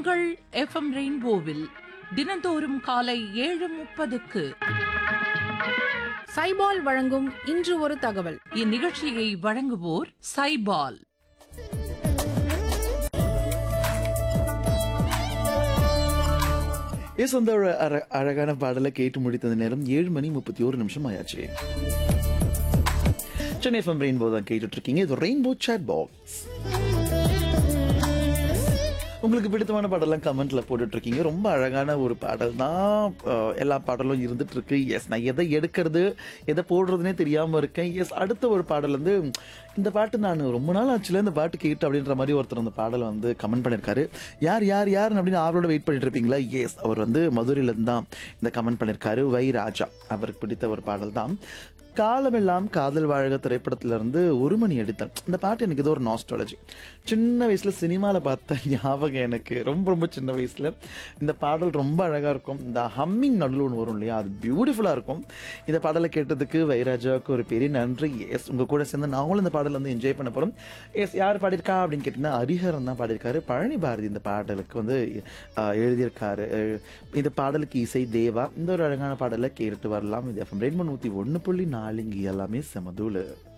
உங்கள் எஃப்எம் ரெயின்போவில் தினந்தோறும் காலை ஏழு முப்பதுக்கு சைபால் வழங்கும் இன்று ஒரு தகவல் இந்நிகழ்ச்சியை வழங்குவோர் சைபால் எஸ் அந்த ஒரு அர- அழகான பாடலை கேட்டு முடித்தது நேரம் ஏழு மணி முப்பத்தி ஒரு நிமிஷம் ஆயாச்சு சென்னை எஃப்எம் ரெயின்போ தான் கேட்டுட்டு இருக்கீங்க இது ரெயின்போ சேட் பாக்ஸ் உங்களுக்கு பிடித்தமான பாடலாம் கமெண்ட்ல போட்டுட்டு இருக்கீங்க ரொம்ப அழகான ஒரு பாடல் தான் அஹ், எல்லா பாடலும் இருந்துட்டு இருக்கு எஸ் நான் எதை எடுக்கிறது எதை போடுறதுனே தெரியாம இருக்கேன் எஸ் அடுத்த ஒரு பாடல் வந்து இந்த பாட்டு நான் ரொம்ப நாள் ஆச்சுல இந்த பாட்டு கேட்டு அப்படின்ற மாதிரி ஒருத்தர் அந்த பாடலை வந்து கமெண்ட் பண்ணியிருக்காரு யார் யார் யார் அப்படின்னு ஆவலோட வெயிட் பண்ணிட்டு இருப்பீங்களா எஸ் அவர் வந்து மதுரையில இருந்து தான் இந்த கமெண்ட் பண்ணியிருக்காரு வை ராஜா அவருக்கு பிடித்த ஒரு பாடல் தான் காலமெல்லாம் காதல் வாழ்க திரைப்படத்துல இருந்து ஒரு மணி எடுத்தேன் இந்த பாட்டு எனக்கு ஏதோ ஒரு நாஸ்டாலஜி சின்ன வயசுல சினிமாவில் பார்த்த ஞாபகம் எனக்கு ரொம்ப ரொம்ப சின்ன வயசுல இந்த பாடல் ரொம்ப அழகா இருக்கும் இந்த ஹம்மிங் நடுவில் ஒன்று வரும் இல்லையா அது பியூட்டிஃபுல்லா இருக்கும் இந்த பாடலை கேட்டதுக்கு வைராஜாவுக்கு ஒரு பெரிய நன்றி எஸ் உங்க கூட சேர்ந்து நாங்களும் இந்த பாடல் வந்து என்ஜாய் பண்ண போறோம் எஸ் யார் பாடியிருக்கா அப்படின்னு கேட்டீங்கன்னா ஹரிஹரன் தான் பாடியிருக்காரு பழனி பாரதி இந்த பாடலுக்கு வந்து ஆஹ், எழுதியிருக்காரு அஹ், இந்த பாடலுக்கு இசை தேவா இந்த ஒரு அழகான பாடலை கேட்டுட்டு வரலாம் இது எஃப்எம் ரெண்டு நூற்றி ஒன்று புள்ளி நாலு இங்கே எல்லாமே செமதூள்